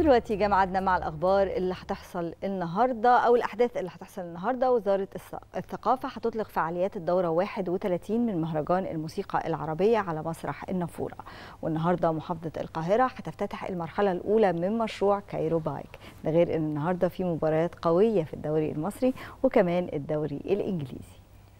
ودلوقتي جه ميعادنا مع الاخبار اللي هتحصل النهارده او الاحداث اللي هتحصل النهارده وزاره الث- الثقافه هتطلق فعاليات الدوره 31 من مهرجان الموسيقى العربيه على مسرح النافوره والنهارده محافظه القاهره هتفتتح المرحله الاولى من مشروع كايرو بايك ده غير ان النهارده في مباريات قويه في الدوري المصري وكمان الدوري الانجليزي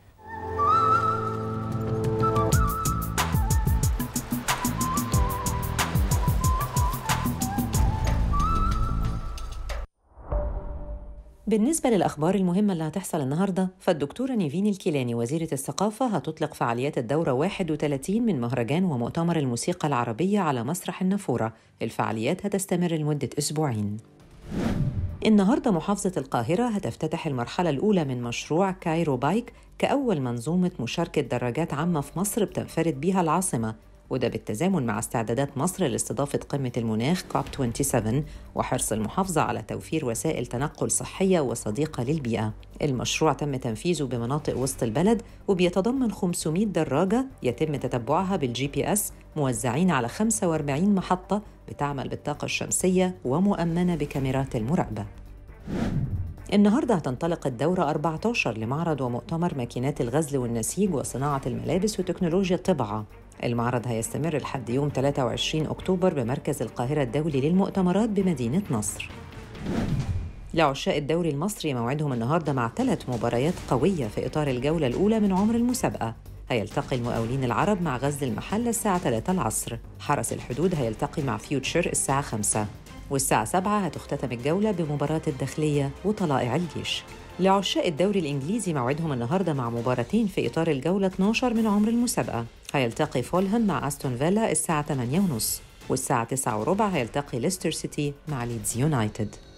بالنسبة للأخبار المهمة اللي هتحصل النهاردة فالدكتورة نيفين الكيلاني وزيرة الثقافة هتطلق فعاليات الدورة 31 من مهرجان ومؤتمر الموسيقى العربية على مسرح النافورة الفعاليات هتستمر لمدة أسبوعين النهاردة محافظة القاهرة هتفتتح المرحلة الأولى من مشروع كايرو بايك كأول منظومة مشاركة دراجات عامة في مصر بتنفرد بيها العاصمة وده بالتزامن مع استعدادات مصر لاستضافة قمة المناخ كوب 27 وحرص المحافظة على توفير وسائل تنقل صحية وصديقة للبيئة. المشروع تم تنفيذه بمناطق وسط البلد وبيتضمن 500 دراجة يتم تتبعها بالجي بي اس موزعين على 45 محطة بتعمل بالطاقة الشمسية ومؤمنة بكاميرات المراقبة. النهارده هتنطلق الدورة 14 لمعرض ومؤتمر ماكينات الغزل والنسيج وصناعة الملابس وتكنولوجيا الطباعة. المعرض هيستمر لحد يوم 23 أكتوبر بمركز القاهرة الدولي للمؤتمرات بمدينة نصر. لعشاق الدوري المصري موعدهم النهارده مع ثلاث مباريات قوية في إطار الجولة الأولى من عمر المسابقة. هيلتقي المقاولين العرب مع غزل المحلة الساعة 3 العصر. حرس الحدود هيلتقي مع فيوتشر الساعة 5. والساعة 7 هتختتم الجولة بمباراة الداخلية وطلائع الجيش. لعشاق الدوري الإنجليزي موعدهم النهاردة مع مباراتين في إطار الجولة 12 من عمر المسابقة هيلتقي فولهام مع أستون فيلا الساعة 8:30 والساعة 9 وربع هيلتقي ليستر سيتي مع ليدز يونايتد